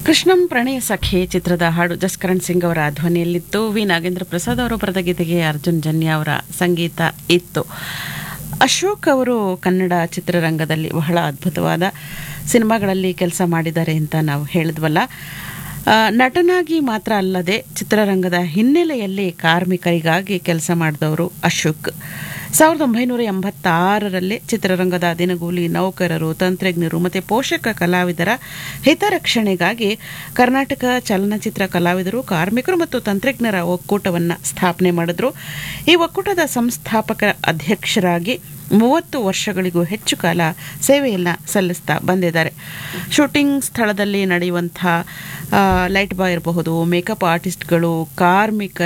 ಕೃಷ್ಣಂ ಪ್ರಣಯ ಸಖಿ ಚಿತ್ರದ ಹಾಡು ಜಸ್ಕರಣ್ ಸಿಂಗ್ ಅವರ ಧ್ವನಿಯಲ್ಲಿತ್ತು ವಿ ನಾಗೇಂದ್ರ ಪ್ರಸಾದ್ ಅವರು ಬರೆದ ಗೀತೆಗೆ ಅರ್ಜುನ್ ಜನ್ಯ ಅವರ ಸಂಗೀತ ಇತ್ತು ಅಶೋಕ್ ಅವರು ಕನ್ನಡ ಚಿತ್ರರಂಗದಲ್ಲಿ ಬಹಳ ಅದ್ಭುತವಾದ ಸಿನಿಮಾಗಳಲ್ಲಿ ಕೆಲಸ ಮಾಡಿದ್ದಾರೆ ಅಂತ ನಾವು ಹೇಳಿದ್ವಲ್ಲ ಆ, ನಟನಾಗಿ ಮಾತ್ರ ಅಲ್ಲದೆ ಚಿತ್ರರಂಗದ ಹಿನ್ನೆಲೆಯಲ್ಲಿ ಕಾರ್ಮಿಕರಿಗಾಗಿ ಕೆಲಸ ಮಾಡಿದವರು ಅಶೋಕ್ ಸಾವಿರದ ಒಂಬೈನೂರ ಎಂಬತ್ತಾರರಲ್ಲಿ ಚಿತ್ರರಂಗದ ದಿನಗೂಲಿ ನೌಕರರು ತಂತ್ರಜ್ಞರು ಮತ್ತು ಪೋಷಕ ಕಲಾವಿದರ ಹಿತರಕ್ಷಣೆಗಾಗಿ ಕರ್ನಾಟಕ ಚಲನಚಿತ್ರ ಕಲಾವಿದರು ಕಾರ್ಮಿಕರು ಮತ್ತು ತಂತ್ರಜ್ಞರ ಒಕ್ಕೂಟವನ್ನು ಸ್ಥಾಪನೆ ಮಾಡಿದ್ರು ಈ ಒಕ್ಕೂಟದ ಸಂಸ್ಥಾಪಕ ಅಧ್ಯಕ್ಷರಾಗಿ ಮೂವತ್ತು ವರ್ಷಗಳಿಗೂ ಹೆಚ್ಚು ಕಾಲ ಸೇವೆಯನ್ನು ಸಲ್ಲಿಸ್ತಾ ಬಂದಿದ್ದಾರೆ ಶೂಟಿಂಗ್ ಸ್ಥಳದಲ್ಲಿ ನಡೆಯುವಂಥ ಲೈಟ್ ಬಾಯ್ ಇರಬಹುದು ಮೇಕಪ್ ಆರ್ಟಿಸ್ಟ್ಗಳು ಕಾರ್ಮಿಕ